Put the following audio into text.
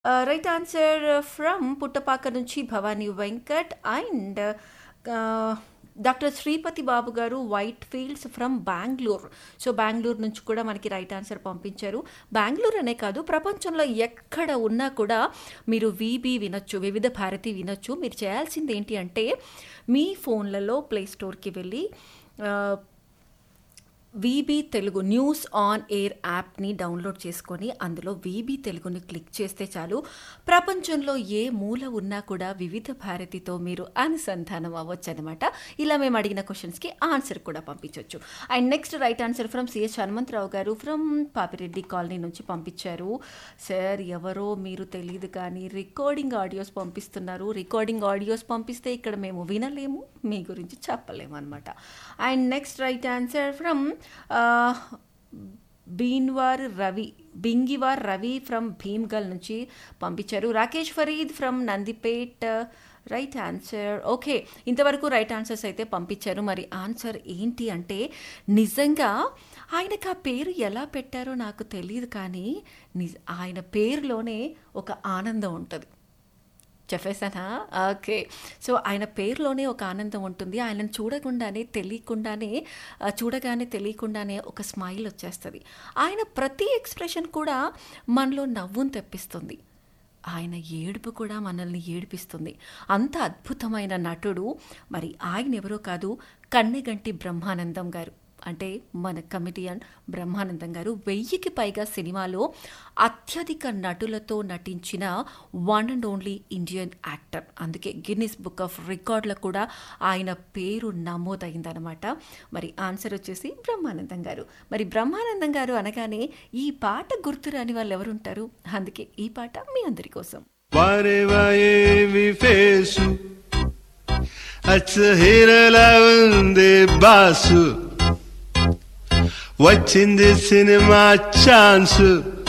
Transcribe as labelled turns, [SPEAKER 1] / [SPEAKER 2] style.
[SPEAKER 1] right answer from Puttapaka నుంచి Bhavani Venkat and doctor Sripathi Babu గారు white fields from Bengaluru so Bengaluru నుంచి కూడా మనకి రైట్ ఆన్సర్ పంపించారు బెంగళూరు అనే కాదు ప్రపంచంలో ఎక్కడ ఉన్నా కూడా మీరు వీబీ వినొచ్చు వివిధ భారతి వినొచ్చు మీరు చేయాల్సింది ఏంటి అంటే మీ ఫోన్లలో ప్లే స్టోర్కి వెళ్ళి VB Telugu news on air యాప్ని డౌన్లోడ్ చేసుకొని అందులో వీబీ తెలుగుని క్లిక్ చేస్తే చాలు ప్రపంచంలో ఏ మూల ఉన్నా కూడా వివిధ భారతితో మీరు అనుసంధానం అవ్వచ్చు అనమాట ఇలా మేము అడిగిన క్వశ్చన్స్కి ఆన్సర్ కూడా పంపించవచ్చు and next right answer from C S Hanumantha Rao గారు ఫ్రమ్ పాపిరెడ్డి కాలనీ నుంచి పంపించారు సార్ ఎవరో మీరు తెలియదు కానీ రికార్డింగ్ ఆడియోస్ పంపిస్తున్నారు రికార్డింగ్ ఆడియోస్ పంపిస్తే ఇక్కడ మేము వినలేము మీ గురించి చెప్పలేము అనమాట and next right answer from Beenwar Ravi Bingiwar Ravi from Bheemgal నుంచి పంపించారు Rakesh Fareed from Nandipet right answer okay ఇంతవరకు రైట్ ఆన్సర్స్ అయితే పంపించారు మరి ఆన్సర్ ఏంటి అంటే నిజంగా ఆయనకు ఆ పేరు ఎలా పెట్టారో నాకు తెలియదు కానీ నిజ ఆయన పేరులోనే ఒక ఆనందం ఉంటుంది చెప్పేశానా ఓకే సో ఆయన పేరులోనే ఒక ఆనందం ఉంటుంది ఆయనను చూడకుండానే తెలియకుండానే చూడగానే తెలియకుండానే ఒక స్మైల్ వచ్చేస్తుంది ఆయన ప్రతి ఎక్స్ప్రెషన్ కూడా మనలో నవ్వును తెప్పిస్తుంది ఆయన ఏడుపు కూడా మనల్ని ఏడిపిస్తుంది అంత అద్భుతమైన నటుడు మరి ఆయన ఎవరో కాదు కన్నెగంటి బ్రహ్మానందం గారు అంటే మన కమిడియన్ బ్రహ్మానందం గారు వెయ్యికి పైగా సినిమాలో అత్యధిక నటులతో నటించిన one and only Indian actor అందుకే గిన్నిస్ బుక్ ఆఫ్ రికార్డులో కూడా ఆయన పేరు నమోదైందనమాట మరి ఆన్సర్ వచ్చేసి బ్రహ్మానందం గారు మరి బ్రహ్మానందం గారు అనగానే ఈ పాట గుర్తురాని వాళ్ళు ఎవరుంటారు అందుకే ఈ పాట మీ అందరి కోసం
[SPEAKER 2] వారేవాయేమి ఫేసు అచ్చ హీరలా ఉంది బాసు వచ్చింది సినిమా ఛాన్స్